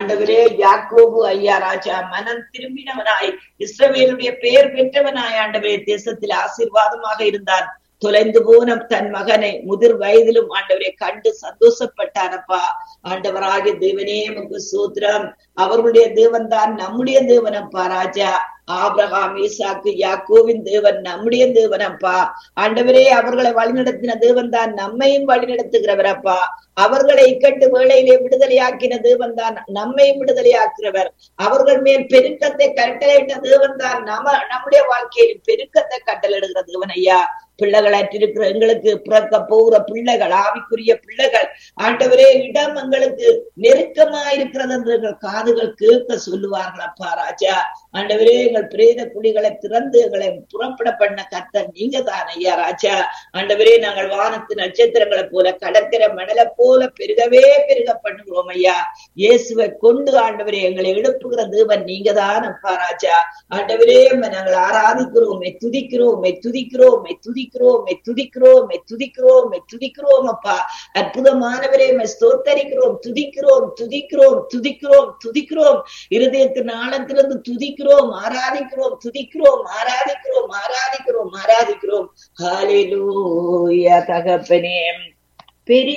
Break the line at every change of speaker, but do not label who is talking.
ஆண்டவரே யாக்கோபு ஐயா ராஜா மனம் திரும்பினவனாய் இஸ்ரவேலுடைய பெயர் பெற்றவனாய் ஆண்டவரே தேசத்தில் ஆசீர்வாதமாக இருந்தான் தொலைந்து போன தன் மகனை முதிர் வயதிலும் ஆண்டவரை கண்டு சந்தோஷப்பட்டாரப்பா ஆண்டவராகிய தேவனே உமக்கு சூத்திரம் அவர்களுடைய தேவன் தான் நம்முடைய தேவனப்பா ராஜா ஆபிரகாம் ஈசாக்கு யாக்கோவின் தேவன் நம்முடைய தேவனப்பா ஆண்டவரே அவர்களை வழிநடத்தின தேவன் தான் நம்மையும் வழிநடத்துகிறவரப்பா அவர்களை இக்கட்டு வேளையிலே விடுதலையாக்கின தேவன் தான் நம்மையும் விடுதலையாக்குறவர் அவர்கள் மேல் பெருக்கத்தை கட்டளையிட்ட தேவன் தான் நம்ம நம்முடைய வாழ்க்கையில் பெருக்கத்தை கட்டளையிடுகிற தேவன் ஐயா பிள்ளைகள் அற்றிருக்கிற எங்களுக்கு பிறக்க போகிற பிள்ளைகள் ஆவிக்குரிய பிள்ளைகள் ஆண்டவரே இடம் எங்களுக்கு நெருக்கமா இருக்கிறது என்று எங்கள் காதுகள் கேட்க சொல்லுவார்கள் அப்பா ராஜா ஆண்டவரே எங்கள் பிரேத குழிகளை திறந்து எங்களை புறப்பட பண்ண கர்த்தர் நீங்க தான் ஐயா ராஜா ஆண்டவரே நாங்கள் வானத்து நட்சத்திரங்களை போல கடற்கரை மணலை போல பெருகவே பெருக பண்ணுகிறோம் ஐயா இயேசுவை கொண்டு ஆண்டவரே எங்களை எழுப்புகிற தேவன் நீங்க தான் அப்பா ராஜா ஆண்டவரே நாங்கள் ஆராதிக்கிறோம் துதிக்கிறோம் துதிக்கிறோம் துதிக்கிறோம் துதிக்கிறோம் துதிக்கிறோம் துதிக்கிறோம் அப்பா அற்புதமானவரே ஸ்தோத்தரிக்கிறோம் துதிக்கிறோம் துதிக்கிறோம் துதிக்கிறோம் துதிக்கிறோம் இருதயத்தின் ஆழத்திலிருந்து துதிக்கிறோம் ஆராதிக்கிறோம் துதிக்கிறோம் ஆராதிக்கிறோம் ஆராதிக்கிறோம் ஆராதிக்கிறோம் ஹalleluya தகப்பனே பெரிய